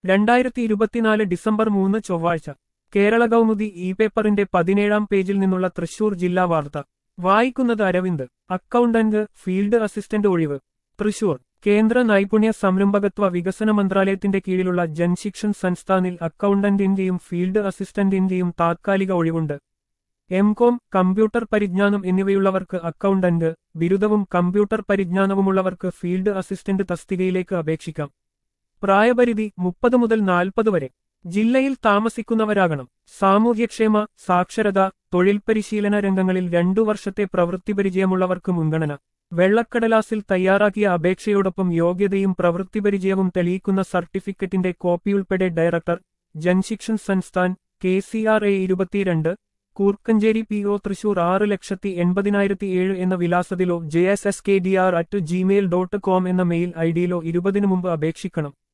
രണ്ടായിരത്തി ഇരുപത്തിനാല് ഡിസംബർ മൂന്ന് ചൊവ്വാഴ്ച കേരള കൗമുദി ഇ പേപ്പറിന്റെ പതിനേഴാം പേജിൽ നിന്നുള്ള തൃശൂർ ജില്ലാ വാർത്ത വായിക്കുന്നത് അരവിന്ദ് അക്കൗണ്ടന്റ് ഫീൽഡ് അസിസ്റ്റന്റ് ഒഴിവ് തൃശൂർ കേന്ദ്ര നൈപുണ്യ സംരംഭകത്വ വികസന മന്ത്രാലയത്തിന്റെ കീഴിലുള്ള ജൻശിക്ഷൻ സംസ്ഥാനിൽ അക്കൗണ്ടന്റിന്റെയും ഫീൽഡ് അസിസ്റ്റന്റിന്റെയും താത്കാലിക ഒഴിവുണ്ട് എംകോം കമ്പ്യൂട്ടർ പരിജ്ഞാനം എന്നിവയുള്ളവർക്ക് അക്കൗണ്ടന്റ് ബിരുദവും കമ്പ്യൂട്ടർ പരിജ്ഞാനവുമുള്ളവർക്ക് ഫീൽഡ് അസിസ്റ്റന്റ് തസ്തികയിലേക്ക് അപേക്ഷിക്കാം പ്രായപരിധി മുപ്പത് മുതൽ നാൽപ്പത് വരെ ജില്ലയിൽ താമസിക്കുന്നവരാകണം സാമൂഹ്യക്ഷേമ സാക്ഷരത തൊഴിൽ പരിശീലന രംഗങ്ങളിൽ രണ്ടു വർഷത്തെ പ്രവൃത്തി പരിചയമുള്ളവർക്ക് മുൻഗണന വെള്ളക്കടലാസിൽ തയ്യാറാക്കിയ അപേക്ഷയോടൊപ്പം യോഗ്യതയും പ്രവൃത്തി പരിചയവും തെളിയിക്കുന്ന സർട്ടിഫിക്കറ്റിന്റെ കോപ്പിയുൾപ്പെടെ director Janshikshan Sansthan K C R A ഇരുപത്തിരണ്ട് കൂർക്കഞ്ചേരി പി ഒ തൃശൂർ ആറ് ലക്ഷത്തി എൺപതിനായിരത്തി ഏഴ് എന്ന വിലാസത്തിലോ J S S K D R at Gmail dot com എന്ന മെയിൽ ഐഡിയിലോ ഇരുപതിനു മുമ്പ് അപേക്ഷിക്കണം